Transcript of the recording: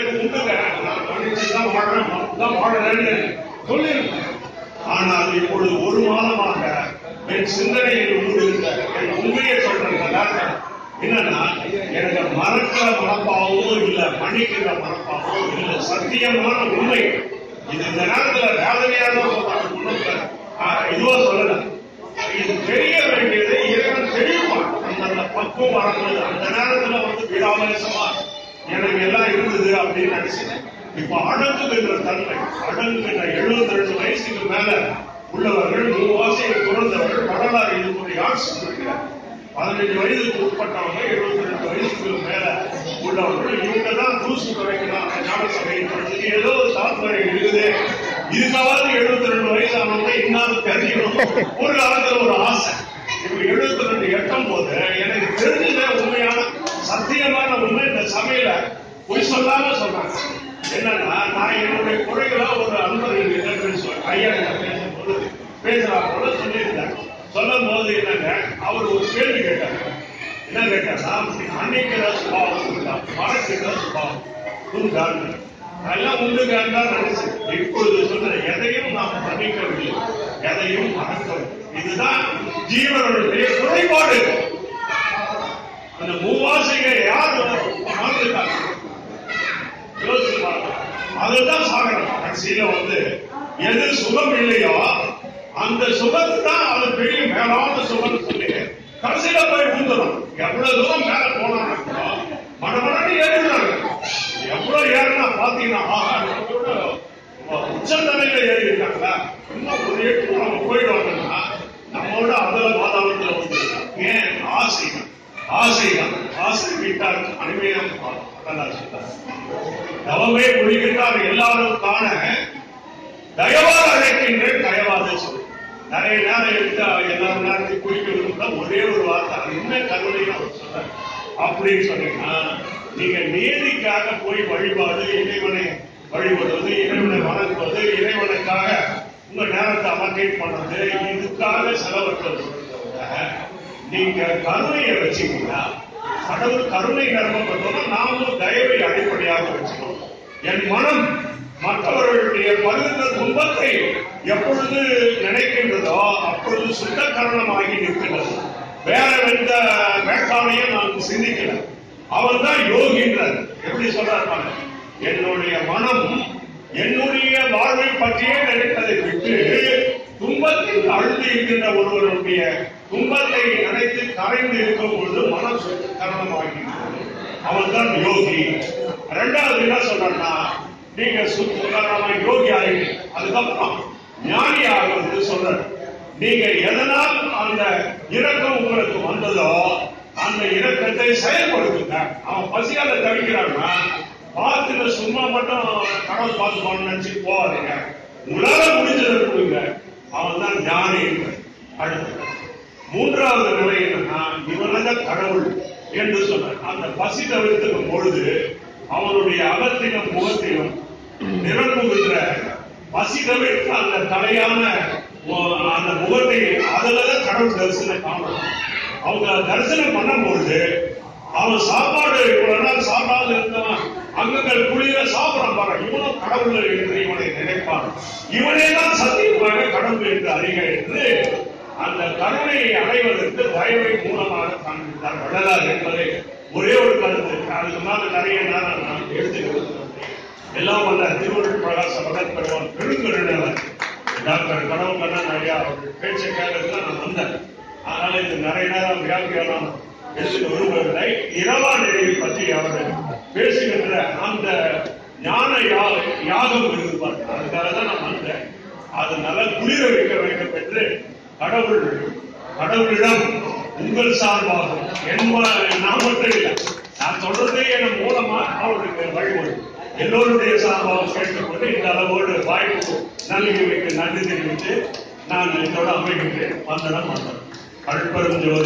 எனக்கு உண்டுங்க நான் மன்னிச்சு தான் வாழ்றேன் தான் வாழ்றேன்னு சொல்லியிருக்கேன் ஆனால் இப்பொழுது ஒரு மாதமாக என் சிந்தனையில் ஊடுருந்த என் உண்மையை சொல்றேன் இந்த நேரத்துல. என்னன்னா எனக்கு மறக்கிற மனப்பாவும் இல்ல மன்னிக்கிற மனப்பாவும் இல்ல சத்தியமான உண்மை இது இந்த நேரத்துல வேதனையா தான் சொல்றாங்க ஒண்ணும் இல்ல. ஆ, இதுவா சொல்லல இது தெரிய வேண்டியது இறைவன் தெரியுமா அந்த பக்குவம் வரணும் அந்த நேரத்துல வந்து விடாமசமா எனக்கு எல்லாம் இருந்தது அப்படின்னு நினைச்சேன் இப்ப அடங்குகின்ற தன்மை அடங்குகின்ற எழுபத்தி ரெண்டு வயசுக்கு மேல உள்ளவர்கள் மூவாசையை துறந்தவர்கள் வரலாறு இதுக்குரிய ஆட்சி இருக்கிறார் பதினஞ்சு வயதுக்கு உட்பட்டவங்க எழுபத்தி ரெண்டு வயசுக்கு மேல உள்ளவர்கள் இவங்க தான் தூசு துறைக்கலாம் ஞான சபையின் படிச்சு ஏதோ ஒரு தாத்பரை இருக்குது இதுக்காவது எழுபத்தி ரெண்டு வயசானவங்க இன்னாலும் தெரிஞ்சுக்கணும் ஒரு காலத்துல ஒரு ஆசை இப்ப எழுபத்தி ரெண்டு எட்டும் போது எனக்கு தெரிஞ்சத உண்மையான சத்தியமான உண்மை இந்த சபையில பொய் சொல்லாம சொல்றாங்க என்னன்னா நான் என்னுடைய குறைகளா ஒரு அன்பர் என்கிட்ட பேசுவேன் ஐயா கிட்ட பேசும்போது பேசுறா போல சொல்லியிருந்தார் சொல்லும் போது என்னங்க அவர் ஒரு கேள்வி கேட்டார் என்ன கேட்டாரா மன்னிக்கிற சுபாவம் உண்டா மறக்கிற சுபாவம் உண்டான்னு அதெல்லாம் உண்டுகான்னு தான் நினைச்சேன் இப்பொழுது சொல்ற எதையும் நாம் மன்னிக்கவில்லை எதையும் மறக்கவில்லை இதுதான் ஜீவனுடைய குறைபாடு அந்த மூவாசைகளை யார் மறந்துட்டாங்க யோசிச்சு பாருங்க. அதுதான் சாகரம் கடைசியில வந்து எது சுகம் இல்லையோ அந்த சுகத்தை தான் அது பெரிய மேலான சுகம் சொல்லி கடைசியில போய் ஊந்துடும் எவ்வளவு தூரம் மேல போனாங்க மனமனு ஏறினாங்க எவ்வளவு ஏறினா பாத்தீங்கன்னா ஆஹா நம்மளோட உச்சந்தலையில ஏறி இருக்காங்களா இன்னும் ஒரு எட்டு நம்ம போயிடுவாங்கன்னா நம்மளோட அதல பாதாளத்துல வந்து ஏன் ஆசைகள் ஆசைகள் ஆசை விட்டால் அனிமையாக அதெல்லாம் சொல்றாங்க தவமே புரிகின்றார் எல்லாரும் காண தயவாக அழைக்கின்றேன் தயவாக சொல்லு நிறைய நேரம் எடுத்தா எல்லாரும் நேரத்தையும் குளிக்க விரும்புதா ஒரே ஒரு வார்த்தை அது என்ன கருணைன்னு அவர் சொல்றார் அப்படின்னு சொன்னீங்கன்னா நீங்க நீதிக்காக போய் வழிபாடு இறைவனை வழிபடுவது இறைவனை வணங்குவது இறைவனுக்காக உங்க நேரத்தை அலோகேட் பண்றது இதுக்காக செலவழிப்பது நீங்க கருணையை வச்சீங்கன்னா கடவுள் கருணை நிரப்பப்பட்டோம் நாமும் தயவை அடிப்படையாக வச்சுக்கணும் என் மனம் மற்றவர்களுடைய பருகின்ற துன்பத்தை எப்பொழுது நினைக்கின்றதோ அப்பொழுது சுத்த கரணமாகி நிற்கின்றது வேற எந்த வேட்பாளையும் நான் சிந்திக்கல அவன் தான் யோகின்றார் எப்படி சொல்றார் பாருங்க. என்னுடைய மனம் என்னுடைய வாழ்வை பற்றியே நினைப்பதை விட்டு துன்பத்தில் அழுது இருக்கின்ற ஒருவருடைய துன்பத்தை நினைத்து கரைந்து இருக்கும் பொழுது மனம் கரணமாகின்றது அவன் தான் யோகி ரெண்டாவது என்ன சொல்றா நீங்க சுத்தகரமா யோகி ஆகிட்டு அதுக்கப்புறம் ஞானி ஆகிறது சொல்ற நீங்க எதனால் அந்த இரக்கம் உங்களுக்கு வந்ததோ அந்த இரக்கத்தை செயல்படுத்துங்க அவன் பசியால தவிக்கிறான்னா பார்த்துல சும்மா மட்டும் கடவுள் பார்த்து நினைச்சு போவாதீங்க உங்களால முடிஞ்சதை கொடுங்க அவன் தான் ஞானி அடுத்து மூன்றாவது நிலை என்னன்னா இவனத கடவுள் என்று சொன்னார் அந்த பசி தவிர்த்துக்கும் பொழுது அவனுடைய அகத்திலும் முகத்திலும் நிரம்புகின்ற பசி தவிர்த்து அந்த தலையான ஒ- அந்த முகத்தை அதுலதான் கடவுள் தரிசனம் காணணும் அவங்க தரிசனம் பண்ணும்பொழுது அவன் சாப்பாடு இவ்வளவு நாள் சாப்பிடாது இருந்தவன் அங்கங்கள் குளிர சாப்பிடாம பாரு இவனும் கடவுள் என்று இவனை நினைப்பான் இவனே தான் சத்தியமாக கடவுள் என்று அறிக என்று அந்த கருணையை அடைவதற்கு தயவை மூலமாக காண்பித்தார் வள்ளலார் என்பதை ஒரே ஒரு கருத்து இருக்கு. அதுக்கு மேல நிறைய நேரம் நான் எடுத்துக்கிறது எல்லாம் வல்ல திருவள்ளுவர் பிரகாச மகன் பெருமான் பெருங்கருணவர் டாக்டர் கடவுள் கண்ணன் ஐயா அவருடைய பேச்சை கேட்கறதுல நான் வந்தேன் அதனால இது நிறைய நேரம் வியாக்கியானம் எடுத்துட்டு விரும்பவில்லை இரவா நிலையை பற்றி அவர் பேசுகின்ற அந்த ஞான யா- யாகம் இருப்பார் அதுக்காக தான் நான் வந்தேன் அது நல்லா குளிர வைக்க வேண்டும் என்று கடவுள் கடவுளிடம் உங்கள் சார்பாகும் என்ப நான் மட்டும் இல்லை நான் சொல்றதே என் மூலமா அவருக்கு வழிபடு எல்லோருடைய சார்பாக கேட்டுக்கொண்டு இந்த அளவோடு வாய்ப்பு நல்கியமைக்கு நன்றி தெரிவித்து நான் இதோட அமைகின்றேன் வந்தனம் வந்தனம் அழுப்பெரும் ஜோதி